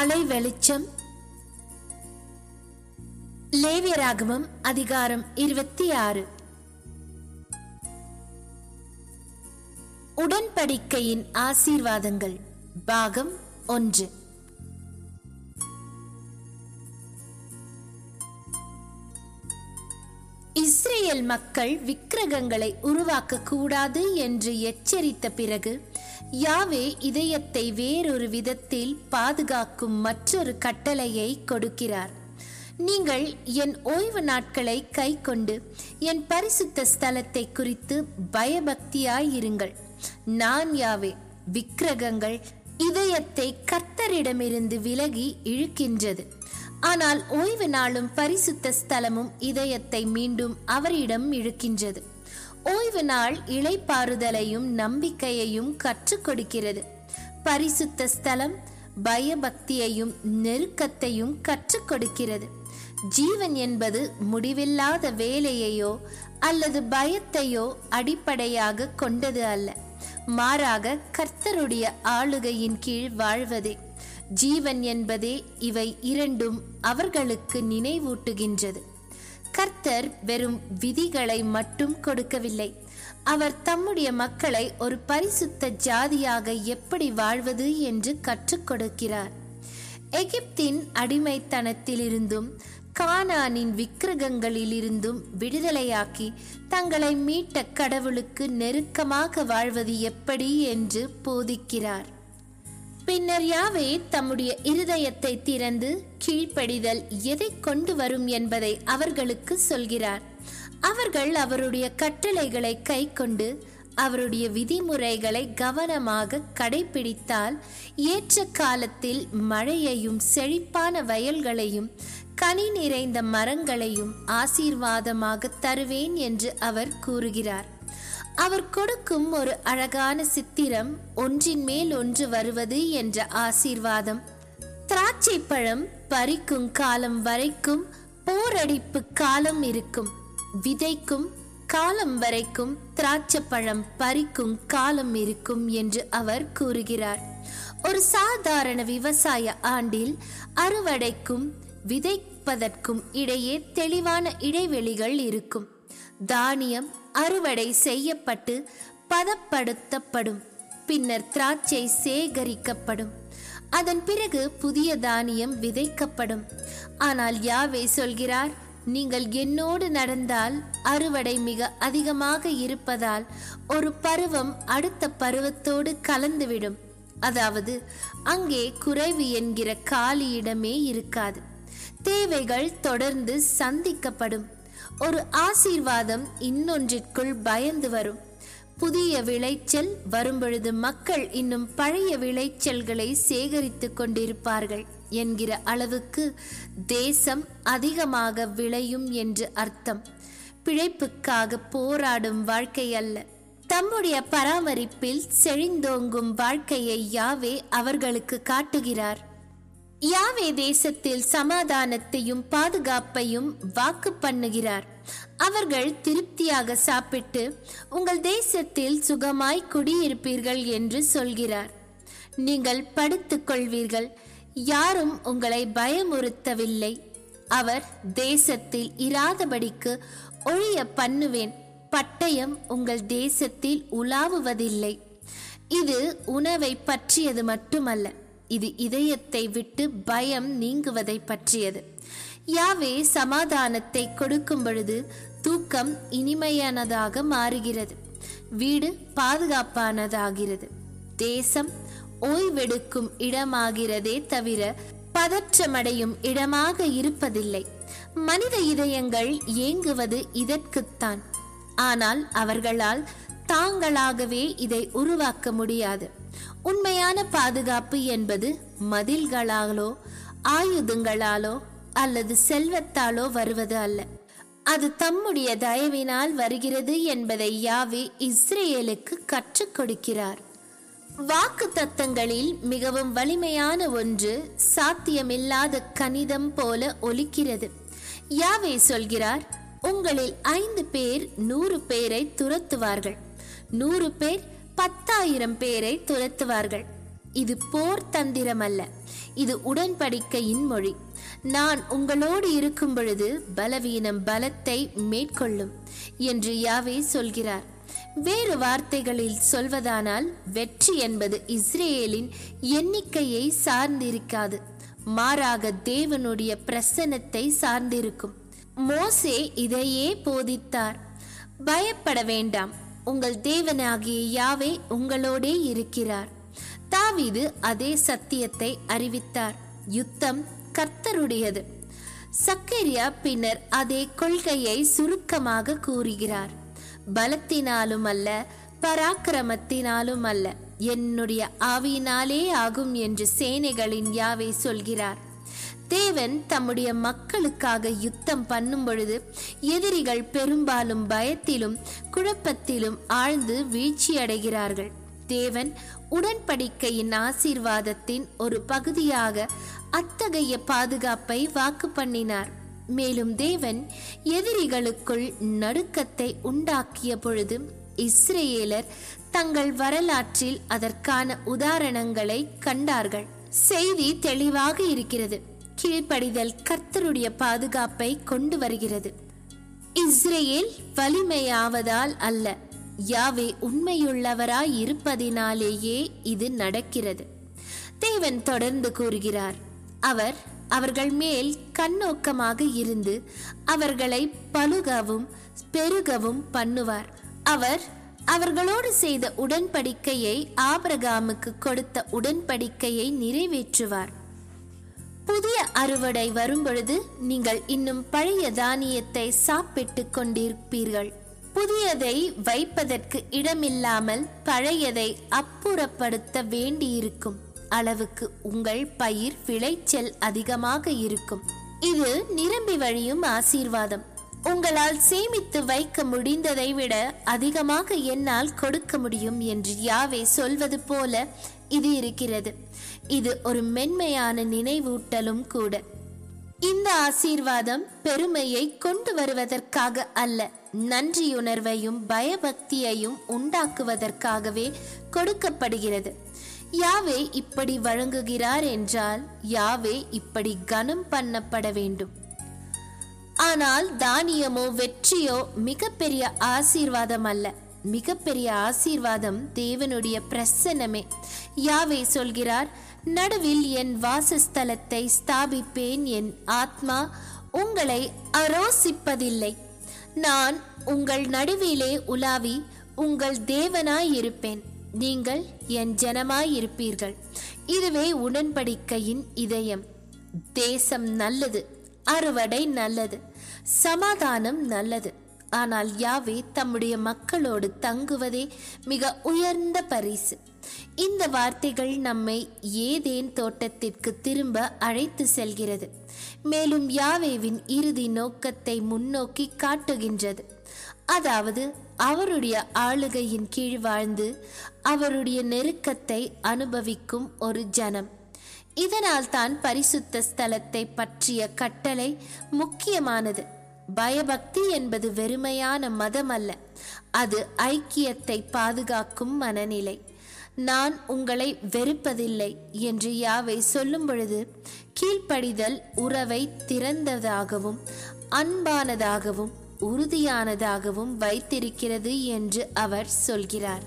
காலை வெளிச்சம் லேவியராகமம் அதிகாரம் இருபத்தி ஆறு உடன்படிக்கையின் ஆசீர்வாதங்கள் பாகம் ஒன்று இஸ்ரேல் மக்கள் விக்கிரகங்களை உருவாக்க கூடாது என்று எச்சரித்த பிறகு யாவே இதயத்தை வேறொரு விதத்தில் பாதுகாக்கும் மற்றொரு கட்டளையை கொடுக்கிறார் நீங்கள் என் ஓய்வு நாட்களை கை கொண்டு என் பரிசுத்த ஸ்தலத்தை குறித்து பயபக்தியாயிருங்கள் நான் யாவே விக்கிரகங்கள் இதயத்தை கர்த்தரிடமிருந்து விலகி இழுக்கின்றது ஆனால் ஓய்வு நாளும் பரிசுத்த ஸ்தலமும் இதயத்தை மீண்டும் அவரிடம் இழுக்கின்றது ஓய்வு நாள் இளைப்பாறுதலையும் நம்பிக்கையையும் கற்றுக் கொடுக்கிறது பரிசுத்த ஸ்தலம் பயபக்தியையும் நெருக்கத்தையும் கற்றுக் கொடுக்கிறது ஜீவன் என்பது முடிவில்லாத வேலையையோ அல்லது பயத்தையோ அடிப்படையாக கொண்டது அல்ல மாறாக கர்த்தருடைய ஆளுகையின் கீழ் வாழ்வதே ஜீவன் என்பதே இவை இரண்டும் அவர்களுக்கு நினைவூட்டுகின்றது கர்த்தர் வெறும் விதிகளை மட்டும் கொடுக்கவில்லை அவர் தம்முடைய மக்களை ஒரு பரிசுத்த ஜாதியாக எப்படி வாழ்வது என்று கற்றுக் கொடுக்கிறார் எகிப்தின் அடிமைத்தனத்திலிருந்தும் கானானின் விக்கிரகங்களிலிருந்தும் விடுதலையாக்கி தங்களை மீட்ட கடவுளுக்கு நெருக்கமாக வாழ்வது எப்படி என்று போதிக்கிறார் பின்னர் யாவே தம்முடைய இருதயத்தை திறந்து கீழ்ப்படிதல் எதை கொண்டு வரும் என்பதை அவர்களுக்கு சொல்கிறார் அவர்கள் அவருடைய கட்டளைகளை கை கொண்டு அவருடைய விதிமுறைகளை கவனமாக கடைபிடித்தால் ஏற்ற காலத்தில் மழையையும் செழிப்பான வயல்களையும் கனி நிறைந்த மரங்களையும் ஆசீர்வாதமாக தருவேன் என்று அவர் கூறுகிறார் அவர் கொடுக்கும் ஒரு அழகான சித்திரம் ஒன்றின் மேல் ஒன்று வருவது என்ற ஆசீர்வாதம் திராட்சை பழம் பறிக்கும் காலம் வரைக்கும் போரடிப்பு காலம் இருக்கும் விதைக்கும் காலம் வரைக்கும் திராட்சை பழம் பறிக்கும் காலம் இருக்கும் என்று அவர் கூறுகிறார் ஒரு சாதாரண விவசாய ஆண்டில் அறுவடைக்கும் விதைப்பதற்கும் இடையே தெளிவான இடைவெளிகள் இருக்கும் தானியம் அறுவடை செய்யப்பட்டு பதப்படுத்தப்படும் பின்னர் திராட்சை சேகரிக்கப்படும் அதன் பிறகு புதிய தானியம் விதைக்கப்படும் ஆனால் யாவே சொல்கிறார் நீங்கள் என்னோடு நடந்தால் அறுவடை மிக அதிகமாக இருப்பதால் ஒரு பருவம் அடுத்த பருவத்தோடு கலந்துவிடும் அதாவது அங்கே குறைவு என்கிற காலியிடமே இருக்காது தேவைகள் தொடர்ந்து சந்திக்கப்படும் ஒரு ஆசீர்வாதம் இன்னொன்றிற்குள் பயந்து வரும் புதிய விளைச்சல் வரும்பொழுது மக்கள் இன்னும் பழைய விளைச்சல்களை சேகரித்து கொண்டிருப்பார்கள் என்கிற அளவுக்கு தேசம் அதிகமாக விளையும் என்று அர்த்தம் பிழைப்புக்காக போராடும் வாழ்க்கை அல்ல தம்முடைய பராமரிப்பில் செழிந்தோங்கும் வாழ்க்கையை யாவே அவர்களுக்கு காட்டுகிறார் யாவே தேசத்தில் சமாதானத்தையும் பாதுகாப்பையும் வாக்கு பண்ணுகிறார் அவர்கள் திருப்தியாக சாப்பிட்டு உங்கள் தேசத்தில் சுகமாய் குடியிருப்பீர்கள் என்று சொல்கிறார் நீங்கள் படுத்துக் கொள்வீர்கள் யாரும் உங்களை பயமுறுத்தவில்லை அவர் தேசத்தில் இராதபடிக்கு ஒழிய பண்ணுவேன் பட்டயம் உங்கள் தேசத்தில் உலாவுவதில்லை இது உணவை பற்றியது மட்டுமல்ல இது இதயத்தை விட்டு பயம் நீங்குவதை பற்றியது யாவே சமாதானத்தை கொடுக்கும் பொழுது தூக்கம் இனிமையானதாக மாறுகிறது வீடு பாதுகாப்பானதாகிறது தேசம் ஓய்வெடுக்கும் இடமாகிறதே தவிர பதற்றமடையும் இடமாக இருப்பதில்லை மனித இதயங்கள் ஏங்குவது இதற்குத்தான் ஆனால் அவர்களால் தாங்களாகவே இதை உருவாக்க முடியாது உண்மையான பாதுகாப்பு என்பது மதில்களாலோ ஆயுதங்களாலோ அல்லது செல்வத்தாலோ வருவது அல்ல அது தம்முடைய தயவினால் வருகிறது என்பதை யாவே இஸ்ரேலுக்கு கற்றுக் கொடுக்கிறார் வாக்கு தத்தங்களில் மிகவும் வலிமையான ஒன்று சாத்தியமில்லாத கணிதம் போல ஒலிக்கிறது யாவே சொல்கிறார் உங்களில் ஐந்து பேர் நூறு பேரை துரத்துவார்கள் நூறு பேர் பத்தாயிரம் பேரை துரத்துவார்கள் இது போர் தந்திரம் அல்ல இது உடன்படிக்கையின் மொழி நான் உங்களோடு இருக்கும் பொழுது பலவீனம் பலத்தை மேற்கொள்ளும் என்று யாவே சொல்கிறார் வேறு வார்த்தைகளில் சொல்வதானால் வெற்றி என்பது இஸ்ரேலின் எண்ணிக்கையை சார்ந்திருக்காது மாறாக தேவனுடைய பிரசன்னத்தை சார்ந்திருக்கும் மோசே இதையே போதித்தார் பயப்பட வேண்டாம் உங்கள் தேவனாகிய யாவே உங்களோடே இருக்கிறார் தாவீது அதே சத்தியத்தை அறிவித்தார் யுத்தம் கர்த்தருடையது சக்கரியா பின்னர் அதே கொள்கையை சுருக்கமாக கூறுகிறார் பலத்தினாலும் அல்ல பராக்கிரமத்தினாலும் அல்ல என்னுடைய ஆவியினாலே ஆகும் என்று சேனைகளின் யாவை சொல்கிறார் தேவன் தம்முடைய மக்களுக்காக யுத்தம் பண்ணும் பொழுது எதிரிகள் பெரும்பாலும் பயத்திலும் குழப்பத்திலும் ஆழ்ந்து வீழ்ச்சியடைகிறார்கள் தேவன் உடன்படிக்கையின் ஆசீர்வாதத்தின் ஒரு பகுதியாக அத்தகைய பாதுகாப்பை வாக்கு பண்ணினார் மேலும் தேவன் எதிரிகளுக்குள் நடுக்கத்தை உண்டாக்கிய பொழுது இஸ்ரேலர் தங்கள் வரலாற்றில் அதற்கான உதாரணங்களை கண்டார்கள் செய்தி தெளிவாக இருக்கிறது கீழ்ப்படிதல் கர்த்தருடைய பாதுகாப்பை கொண்டு வருகிறது இஸ்ரேல் வலிமையாவதால் அல்ல யாவே உண்மையுள்ளவராய் இருப்பதினாலேயே இது நடக்கிறது தேவன் தொடர்ந்து கூறுகிறார் அவர் அவர்கள் மேல் கண்ணோக்கமாக இருந்து அவர்களை பழுகவும் பெருகவும் பண்ணுவார் அவர் அவர்களோடு செய்த உடன்படிக்கையை ஆபிரகாமுக்கு கொடுத்த உடன்படிக்கையை நிறைவேற்றுவார் புதிய அறுவடை வரும்பொழுது நீங்கள் இன்னும் பழைய தானியத்தை சாப்பிட்டு கொண்டிருப்பீர்கள் புதியதை வைப்பதற்கு இடமில்லாமல் பழையதை அப்புறப்படுத்த வேண்டியிருக்கும் அளவுக்கு உங்கள் பயிர் விளைச்சல் அதிகமாக இருக்கும் இது நிரம்பி வழியும் ஆசீர்வாதம் உங்களால் சேமித்து வைக்க முடிந்ததை விட அதிகமாக என்னால் கொடுக்க முடியும் என்று யாவே சொல்வது போல இது இருக்கிறது இது ஒரு மென்மையான நினைவூட்டலும் கூட இந்த ஆசீர்வாதம் பெருமையை கொண்டு வருவதற்காக அல்ல நன்றியுணர்வையும் பயபக்தியையும் உண்டாக்குவதற்காகவே கொடுக்கப்படுகிறது யாவே இப்படி வழங்குகிறார் என்றால் யாவே இப்படி கனம் பண்ணப்பட வேண்டும் ஆனால் தானியமோ வெற்றியோ மிகப்பெரிய ஆசீர்வாதம் அல்ல மிகப்பெரிய ஆசீர்வாதம் தேவனுடைய பிரசன்னமே யாவே சொல்கிறார் நடுவில் என் வாசஸ்தலத்தை ஸ்தாபிப்பேன் என் ஆத்மா உங்களை அரோசிப்பதில்லை நான் உங்கள் நடுவிலே உலாவி உங்கள் தேவனாய் இருப்பேன் நீங்கள் என் ஜனமாய் இருப்பீர்கள் இதுவே உடன்படிக்கையின் இதயம் தேசம் நல்லது அறுவடை நல்லது சமாதானம் நல்லது ஆனால் யாவே தம்முடைய மக்களோடு தங்குவதே மிக உயர்ந்த பரிசு இந்த வார்த்தைகள் நம்மை ஏதேன் தோட்டத்திற்கு திரும்ப அழைத்து செல்கிறது மேலும் யாவேவின் இறுதி நோக்கத்தை முன்னோக்கி காட்டுகின்றது அதாவது அவருடைய ஆளுகையின் கீழ் வாழ்ந்து அவருடைய நெருக்கத்தை அனுபவிக்கும் ஒரு ஜனம் இதனால் தான் பரிசுத்த ஸ்தலத்தை பற்றிய கட்டளை முக்கியமானது பயபக்தி என்பது வெறுமையான மதம் அல்ல அது ஐக்கியத்தை பாதுகாக்கும் மனநிலை நான் உங்களை வெறுப்பதில்லை என்று யாவை சொல்லும் பொழுது கீழ்ப்படிதல் உறவை திறந்ததாகவும் அன்பானதாகவும் உறுதியானதாகவும் வைத்திருக்கிறது என்று அவர் சொல்கிறார்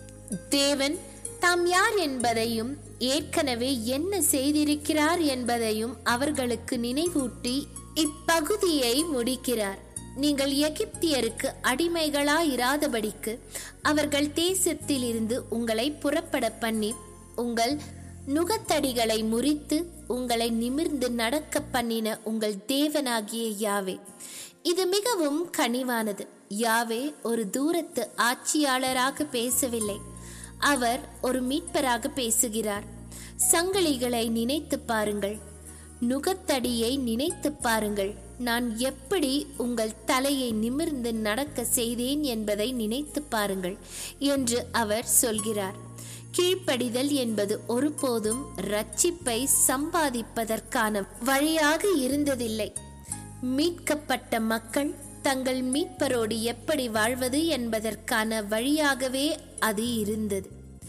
தேவன் தாம் யார் என்பதையும் ஏற்கனவே என்ன செய்திருக்கிறார் என்பதையும் அவர்களுக்கு நினைவூட்டி இப்பகுதியை முடிக்கிறார் நீங்கள் எகிப்தியருக்கு அடிமைகளாயிராதபடிக்கு அவர்கள் தேசத்திலிருந்து உங்களை புறப்பட பண்ணி உங்கள் நுகத்தடிகளை முறித்து உங்களை நிமிர்ந்து நடக்க பண்ணின உங்கள் தேவனாகிய யாவே இது மிகவும் கனிவானது யாவே ஒரு தூரத்து ஆட்சியாளராக பேசவில்லை அவர் ஒரு மீட்பராக பேசுகிறார் சங்கிலிகளை நினைத்து பாருங்கள் நுகத்தடியை நினைத்து பாருங்கள் நான் எப்படி உங்கள் தலையை நிமிர்ந்து நடக்க செய்தேன் என்பதை நினைத்து பாருங்கள் என்று அவர் சொல்கிறார் கீழ்ப்படிதல் என்பது ஒருபோதும் ரட்சிப்பை சம்பாதிப்பதற்கான வழியாக இருந்ததில்லை மீட்கப்பட்ட மக்கள் தங்கள் மீட்பரோடு எப்படி வாழ்வது என்பதற்கான வழியாகவே அது இருந்தது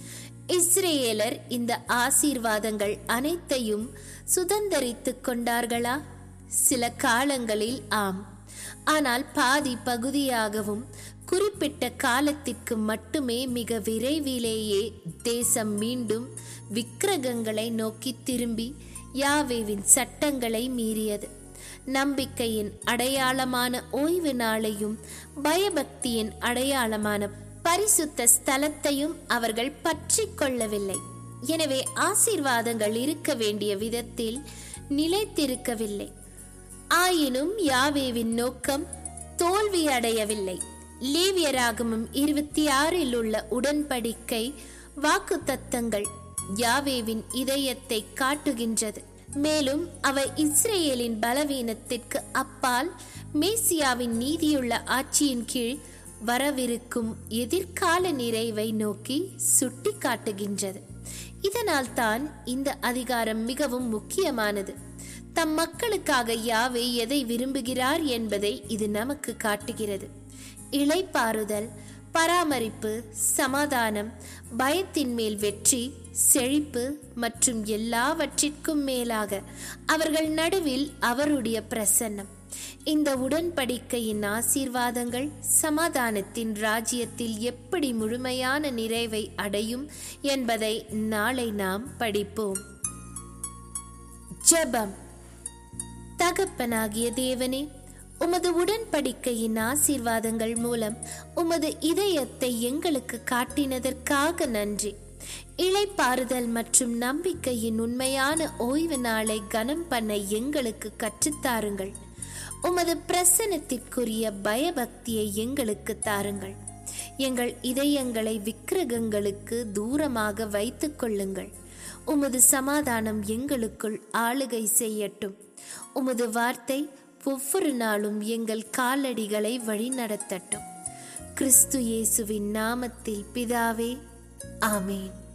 இஸ்ரேலர் இந்த ஆசீர்வாதங்கள் அனைத்தையும் சுதந்தரித்துக் கொண்டார்களா சில காலங்களில் ஆம் ஆனால் பாதி பகுதியாகவும் குறிப்பிட்ட காலத்திற்கு மட்டுமே மிக விரைவிலேயே தேசம் மீண்டும் விக்கிரகங்களை நோக்கி திரும்பி யாவேவின் சட்டங்களை மீறியது நம்பிக்கையின் அடையாளமான ஓய்வு நாளையும் பயபக்தியின் அடையாளமான பரிசுத்த ஸ்தலத்தையும் அவர்கள் பற்றி கொள்ளவில்லை எனவே ஆசீர்வாதங்கள் இருக்க வேண்டிய விதத்தில் நிலைத்திருக்கவில்லை ஆயினும் யாவேவின் நோக்கம் தோல்வி அடையவில்லை லேவியராகமும் இருபத்தி ஆறில் உள்ள உடன்படிக்கை வாக்கு தத்தங்கள் யாவேவின் இதயத்தை காட்டுகின்றது மேலும் அவை இஸ்ரேலின் பலவீனத்திற்கு அப்பால் மேசியாவின் நீதியுள்ள ஆட்சியின் கீழ் வரவிருக்கும் எதிர்கால நிறைவை நோக்கி சுட்டி காட்டுகின்றது இதனால் தான் இந்த அதிகாரம் மிகவும் முக்கியமானது தம் மக்களுக்காக யாவே எதை விரும்புகிறார் என்பதை இது நமக்கு காட்டுகிறது இளைப்பாறுதல் பராமரிப்பு சமாதானம் பயத்தின் மேல் வெற்றி செழிப்பு மற்றும் எல்லாவற்றிற்கும் மேலாக அவர்கள் நடுவில் அவருடைய பிரசன்னம் இந்த உடன்படிக்கையின் ஆசீர்வாதங்கள் சமாதானத்தின் ராஜ்யத்தில் எப்படி முழுமையான நிறைவை அடையும் என்பதை நாளை நாம் படிப்போம் ஜெபம் தகப்பனாகிய தேவனே உமது உடன்படிக்கையின் ஆசீர்வாதங்கள் மூலம் உமது இதயத்தை எங்களுக்கு காட்டினதற்காக நன்றி இளைப்பாறுதல் மற்றும் நம்பிக்கையின் உண்மையான ஓய்வு நாளை கனம் பண்ண எங்களுக்கு கற்றுத்தாருங்கள் உமது பிரசனத்திற்குரிய பயபக்தியை எங்களுக்கு தாருங்கள் எங்கள் இதயங்களை விக்கிரகங்களுக்கு தூரமாக வைத்துக் கொள்ளுங்கள் உமது சமாதானம் எங்களுக்குள் ஆளுகை செய்யட்டும் உமது வார்த்தை ஒவ்வொரு நாளும் எங்கள் காலடிகளை வழிநடத்தட்டும் கிறிஸ்து இயேசுவின் நாமத்தில் பிதாவே ஆமேன்